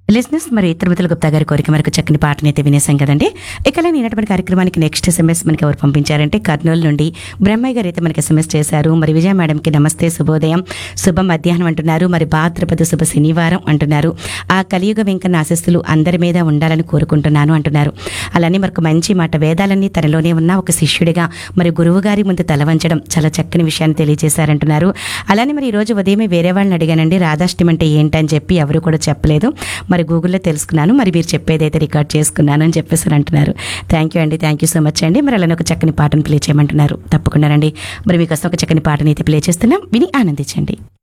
లిజినెస్ మరి తిరుమతుల గుప్తా గారి కోరిక మనకు చక్కని పాటని అయితే వినేసాం కదండి ఇక నేనటువంటి కార్యక్రమానికి నెక్స్ట్ ఎస్ఎంఎస్ మనకి ఎవరు పంపించారంటే కర్నూలు నుండి బ్రహ్మయ్య గారు అయితే మనకి ఎస్ఎంఎస్ చేశారు మరి విజయ మేడంకి నమస్తే శుభోదయం శుభ మధ్యాహ్నం అంటున్నారు మరి భాద్రపద శుభ శనివారం అంటున్నారు ఆ కలియుగ వెంకన్న ఆశస్సులు అందరి మీద ఉండాలని కోరుకుంటున్నాను అంటున్నారు అలానే మనకు మంచి మాట వేదాలన్నీ తనలోనే ఉన్న ఒక శిష్యుడిగా మరి గురువు గారి ముందు తల వంచడం చాలా చక్కని విషయాన్ని తెలియజేశారంటున్నారు అలానే మరి ఈ రోజు ఉదయమే వేరే వాళ్ళని అడిగానండి రాధాష్టమి అంటే ఏంటని చెప్పి ఎవరు కూడా చెప్పలేదు మరి గూగుల్లో తెలుసుకున్నాను మరి మీరు చెప్పేదైతే రికార్డ్ చేసుకున్నాను అని చెప్పేసి అని అంటున్నారు థ్యాంక్ యూ అండి థ్యాంక్ యూ సో మచ్ అండి మరి అలానే ఒక చక్కని పాటను ప్లే చేయమంటున్నారు తప్పకుండా రండి మరి మీకోసం ఒక చక్కని పాటని అయితే ప్లే చేస్తున్నాం విని ఆనందించండి